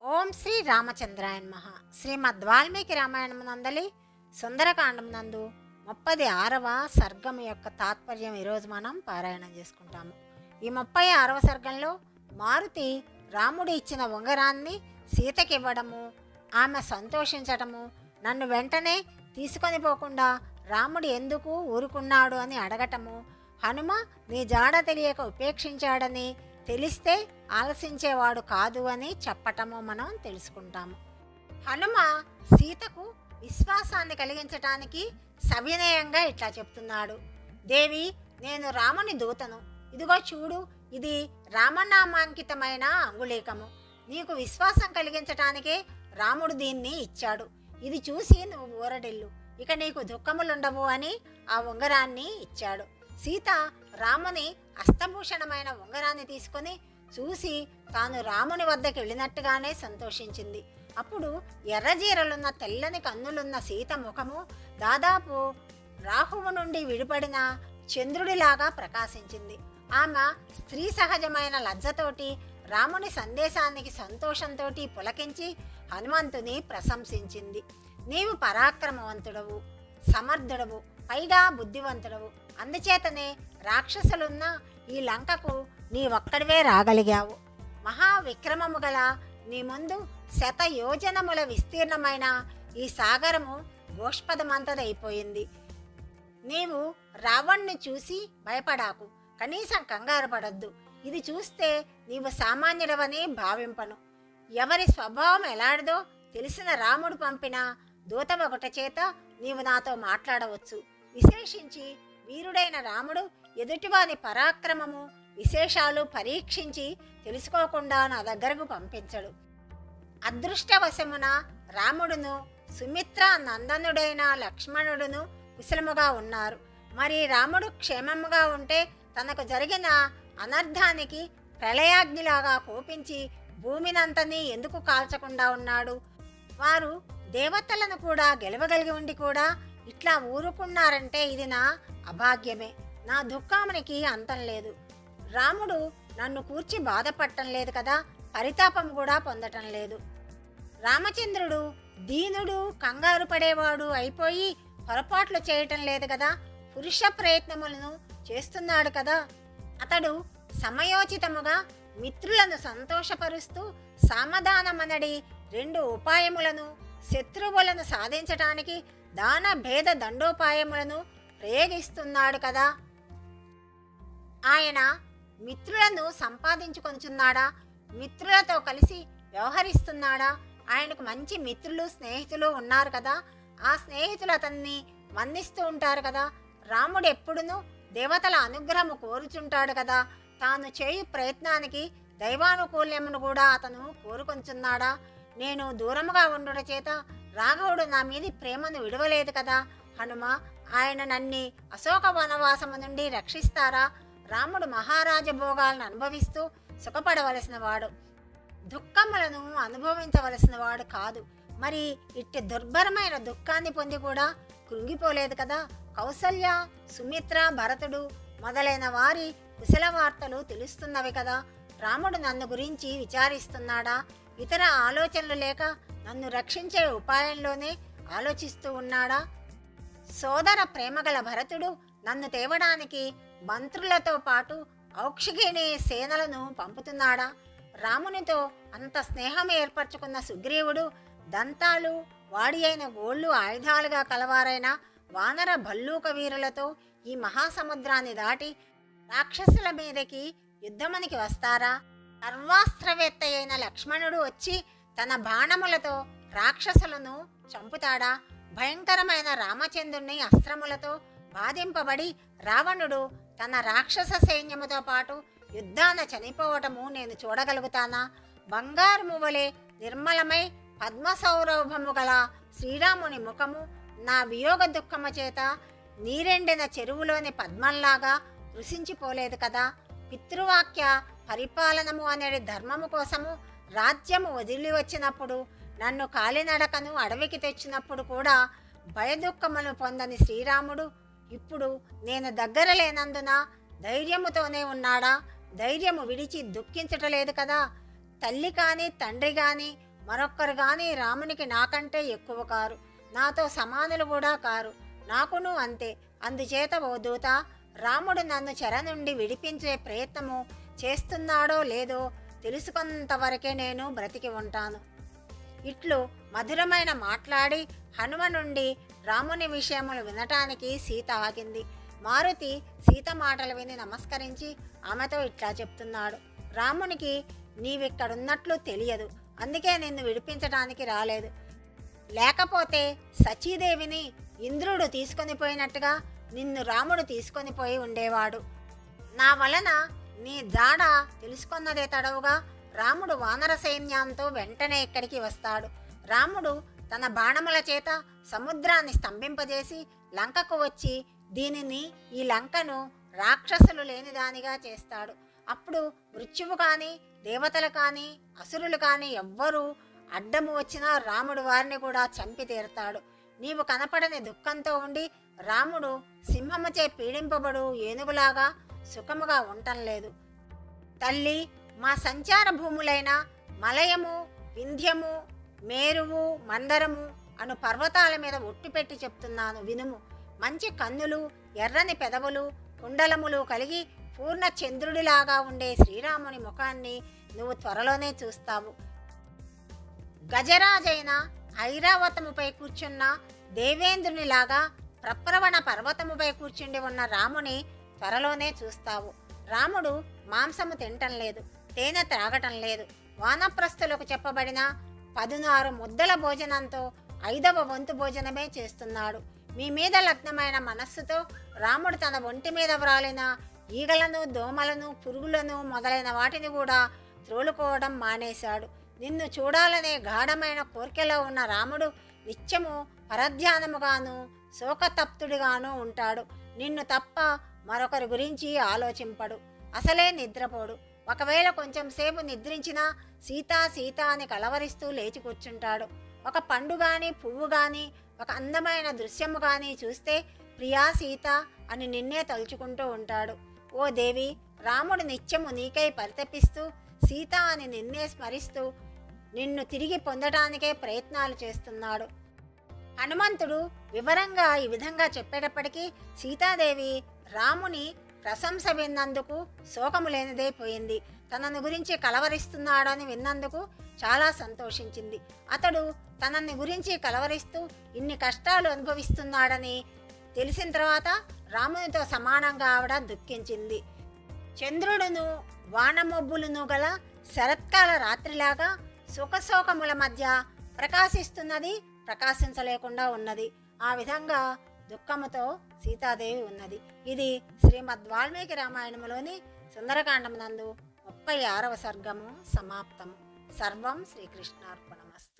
ఓం శ్రీ రామచంద్రాయ నమః శ్రీమద్ వాల్మీకి రామాయణం నందలి సుందరకాండం నందు ముప్పది ఆరవ సర్గం యొక్క తాత్పర్యం ఈరోజు మనం పారాయణం చేసుకుంటాము ఈ ముప్పై ఆరవ సర్గంలో మారుతి రాముడు ఇచ్చిన ఉంగరాన్ని సీతకి ఇవ్వడము ఆమె సంతోషించటము నన్ను వెంటనే తీసుకొని పోకుండా రాముడు ఎందుకు ఊరుకున్నాడు అని అడగటము హనుమ నీ జాడ తెలియక ఉపేక్షించాడని తెలిస్తే ఆలసించేవాడు కాదు అని చెప్పటము మనం తెలుసుకుంటాము హనుమ సీతకు విశ్వాసాన్ని కలిగించటానికి సవినయంగా ఇట్లా చెప్తున్నాడు దేవి నేను రాముని దూతను ఇదిగో చూడు ఇది రామనామాంకితమైన అంగుళీకము నీకు విశ్వాసం కలిగించటానికే రాముడు దీన్ని ఇచ్చాడు ఇది చూసి నువ్వు ఊరడిల్లు ఇక నీకు దుఃఖములుండవు అని ఆ ఉంగరాన్ని ఇచ్చాడు సీత రాముని అస్తభూషణమైన ఉంగరాన్ని తీసుకొని చూసి తాను రాముని వద్దకు వెళ్ళినట్టుగానే సంతోషించింది అప్పుడు ఎర్రజీరలున్న తెల్లని కన్నులున్న సీత ముఖము దాదాపు రాహువు నుండి విడిపడిన చంద్రుడిలాగా ప్రకాశించింది ఆమె స్త్రీ సహజమైన లజ్జతోటి రాముని సందేశానికి సంతోషంతో పులకించి హనుమంతుని ప్రశంసించింది నీవు పరాక్రమవంతుడవు సమర్థుడవు పైగా బుద్ధివంతుడవు అందుచేతనే రాక్షసులున్న ఈ లంకకు నీ ఒక్కడివే రాగలిగావు మహా విక్రమము గల నీ ముందు శత యోజనముల విస్తీర్ణమైన ఈ సాగరము గోష్పదమంతదైపోయింది నీవు రావణ్ణి చూసి భయపడాకు కనీసం కంగారు పడద్దు ఇది చూస్తే నీవు సామాన్యుడవని భావింపను ఎవరి స్వభావం ఎలాంటిదో తెలిసిన రాముడు పంపిన దూత ఒకట చేత నీవు నాతో మాట్లాడవచ్చు విశేషించి వీరుడైన రాముడు ఎదుటివాని పరాక్రమము విశేషాలు పరీక్షించి తెలుసుకోకుండా నా దగ్గరకు పంపించడు అదృష్టవశమున రాముడును సుమిత్ర నందనుడైన లక్ష్మణుడును కుశలముగా ఉన్నారు మరి రాముడు క్షేమముగా ఉంటే తనకు జరిగిన అనర్థానికి ప్రళయాగ్నిలాగా కోపించి భూమినంతని ఎందుకు కాల్చకుండా ఉన్నాడు వారు దేవతలను కూడా గెలవగలిగి ఉండి కూడా ఇట్లా ఊరుకున్నారంటే ఇది నా అభాగ్యమే నా దుఃఖామునికి అంతం లేదు రాముడు నన్ను కూర్చి బాధపడటం లేదు కదా పరితాపం కూడా పొందటం లేదు రామచంద్రుడు దీనుడు కంగారు పడేవాడు అయిపోయి పొరపాట్లు చేయటం లేదు కదా పురుష ప్రయత్నములను చేస్తున్నాడు కదా అతడు సమయోచితముగా మిత్రులను సంతోషపరుస్తూ సామధానమనడి రెండు ఉపాయములను శత్రువులను సాధించటానికి దాన భేద దండోపాయములను ప్రయోగిస్తున్నాడు కదా ఆయన మిత్రులను సంపాదించుకొనుచున్నాడా మిత్రులతో కలిసి వ్యవహరిస్తున్నాడా ఆయనకు మంచి మిత్రులు స్నేహితులు ఉన్నారు కదా ఆ స్నేహితులు అతన్ని మన్నిస్తూ ఉంటారు కదా రాముడు ఎప్పుడునూ దేవతల అనుగ్రహము కోరుచుంటాడు కదా తాను చేయు ప్రయత్నానికి దైవానుకూల్యమును కూడా అతను కోరుకొంచున్నాడా నేను దూరముగా ఉండుట చేత రాఘవుడు నా మీది ప్రేమను విడవలేదు కదా హనుమ ఆయన నన్ని అశోక వనవాసము నుండి రక్షిస్తారా రాముడు మహారాజ భోగాలను అనుభవిస్తూ సుఖపడవలసిన వాడు దుఃఖములను అనుభవించవలసిన వాడు కాదు మరి ఇట్టి దుర్భరమైన దుఃఖాన్ని పొంది కూడా కృంగిపోలేదు కదా కౌసల్య సుమిత్ర భరతుడు మొదలైన వారి కుశల వార్తలు తెలుస్తున్నవి కదా రాముడు నన్ను గురించి విచారిస్తున్నాడా ఇతర ఆలోచనలు లేక నన్ను రక్షించే ఉపాయంలోనే ఆలోచిస్తూ ఉన్నాడా సోదర ప్రేమగల భరతుడు నన్ను తేవడానికి మంత్రులతో పాటు ఔక్షిగిణి సేనలను పంపుతున్నాడా రామునితో అంత స్నేహం ఏర్పరచుకున్న సుగ్రీవుడు దంతాలు వాడి అయిన గోళ్ళు ఆయుధాలుగా కలవారైన వానర భల్లూక వీరులతో ఈ మహాసముద్రాన్ని దాటి రాక్షసుల మీదకి యుద్ధమునికి వస్తారా సర్వాస్త్రవేత్త అయిన లక్ష్మణుడు వచ్చి తన బాణములతో రాక్షసులను చంపుతాడా భయంకరమైన రామచంద్రుని అస్త్రములతో బాధింపబడి రావణుడు తన రాక్షస సైన్యముతో పాటు యుద్ధాన చనిపోవటము నేను చూడగలుగుతానా బంగారు మువ్వలే నిర్మలమై పద్మసౌరభము గల శ్రీరాముని ముఖము నా వియోగ దుఃఖము చేత నీరెండిన చెరువులోని పద్మంలాగా కృషించిపోలేదు కదా పితృవాక్య పరిపాలనము అనేది ధర్మము కోసము రాజ్యము వదిలి వచ్చినప్పుడు నన్ను కాలినడకను అడవికి తెచ్చినప్పుడు కూడా భయదుఃఖములు పొందని శ్రీరాముడు ఇప్పుడు నేను దగ్గర లేనందున ధైర్యముతోనే ఉన్నాడా ధైర్యము విడిచి దుఃఖించటలేదు కదా తల్లి కానీ తండ్రి కానీ మరొక్కరు కానీ రామునికి నాకంటే ఎక్కువ కారు నాతో సమానులు కూడా కారు నాకును అంతే అందుచేత ఓ దూత రాముడు నన్ను చెర నుండి విడిపించే ప్రయత్నము చేస్తున్నాడో లేదో తెలుసుకున్నంత వరకే నేను బ్రతికి ఉంటాను ఇట్లు మధురమైన మాట్లాడి హనుమ నుండి రాముని విషయములు వినటానికి సీత ఆగింది మారుతి సీత మాటలు విని నమస్కరించి ఆమెతో ఇట్లా చెప్తున్నాడు రామునికి నీవిక్కడున్నట్లు తెలియదు అందుకే నిన్ను విడిపించడానికి రాలేదు లేకపోతే సచీదేవిని ఇంద్రుడు తీసుకొని పోయినట్టుగా నిన్ను రాముడు తీసుకొని పోయి ఉండేవాడు నా వలన నీ జాడ తెలుసుకున్నదే తడవుగా రాముడు వానర సైన్యంతో వెంటనే ఇక్కడికి వస్తాడు రాముడు తన బాణముల చేత సముద్రాన్ని స్తంభింపజేసి లంకకు వచ్చి దీనిని ఈ లంకను రాక్షసులు లేనిదానిగా చేస్తాడు అప్పుడు మృత్యువు కానీ దేవతలు కానీ అసురులు కానీ ఎవ్వరూ అడ్డము వచ్చినా రాముడు వారిని కూడా చంపి తీరుతాడు నీవు కనపడని దుఃఖంతో ఉండి రాముడు సింహముచే పీడింపబడు ఏనుగులాగా సుఖముగా ఉండటం లేదు తల్లి మా సంచార భూములైన మలయము వింధ్యము మేరువు మందరము అను పర్వతాల మీద ఒట్టు పెట్టి చెప్తున్నాను వినుము మంచి కన్నులు ఎర్రని పెదవులు కుండలములు కలిగి పూర్ణ చంద్రుడిలాగా ఉండే శ్రీరాముని ముఖాన్ని నువ్వు త్వరలోనే చూస్తావు గజరాజైన ఐరావతముపై కూర్చున్న దేవేంద్రునిలాగా ప్రప్రవణ పర్వతముపై కూర్చుండి ఉన్న రాముని త్వరలోనే చూస్తావు రాముడు మాంసము తినటం లేదు తేనె త్రాగటం లేదు వానప్రస్థులకు చెప్పబడిన పదునారు ముద్దల భోజనంతో ఐదవ వంతు భోజనమే చేస్తున్నాడు మీ మీద లగ్నమైన మనస్సుతో రాముడు తన ఒంటి మీద వ్రాలిన ఈగలను దోమలను పురుగులను మొదలైన వాటిని కూడా త్రోలుకోవడం మానేశాడు నిన్ను చూడాలనే గాఢమైన కోరికలో ఉన్న రాముడు నిత్యము పరధ్యానముగాను శోకతప్తుడిగాను ఉంటాడు నిన్ను తప్ప మరొకరి గురించి ఆలోచింపడు అసలే నిద్రపోడు ఒకవేళ కొంచెం సేపు నిద్రించినా సీతా సీత అని కలవరిస్తూ లేచి కూర్చుంటాడు ఒక పండు గాని పువ్వు గాని ఒక అందమైన దృశ్యము గాని చూస్తే ప్రియా సీత అని నిన్నే తలుచుకుంటూ ఉంటాడు ఓ దేవి రాముడు నిత్యము నీకై పరితపిస్తూ సీత అని నిన్నే స్మరిస్తూ నిన్ను తిరిగి పొందటానికే ప్రయత్నాలు చేస్తున్నాడు హనుమంతుడు వివరంగా ఈ విధంగా చెప్పేటప్పటికీ సీతాదేవి రాముని ప్రశంస విన్నందుకు శోకము లేనిదే పోయింది తనను గురించి కలవరిస్తున్నాడని విన్నందుకు చాలా సంతోషించింది అతడు తనని గురించి కలవరిస్తూ ఇన్ని కష్టాలు అనుభవిస్తున్నాడని తెలిసిన తర్వాత రామునితో సమానంగా ఆవిడ దుఃఖించింది చంద్రుడును వానమొబ్బులును గల శరత్కాల రాత్రిలాగా సుఖశోకముల మధ్య ప్రకాశిస్తున్నది ప్రకాశించలేకుండా ఉన్నది ఆ విధంగా దుఃఖముతో సీతాదేవి ఉన్నది ఇది శ్రీమద్ వాల్మీకి రామాయణములోని సుందరకాండమునందు ముప్పై ఆరవ సర్గము సమాప్తము సర్వం శ్రీకృష్ణార్పణమస్తు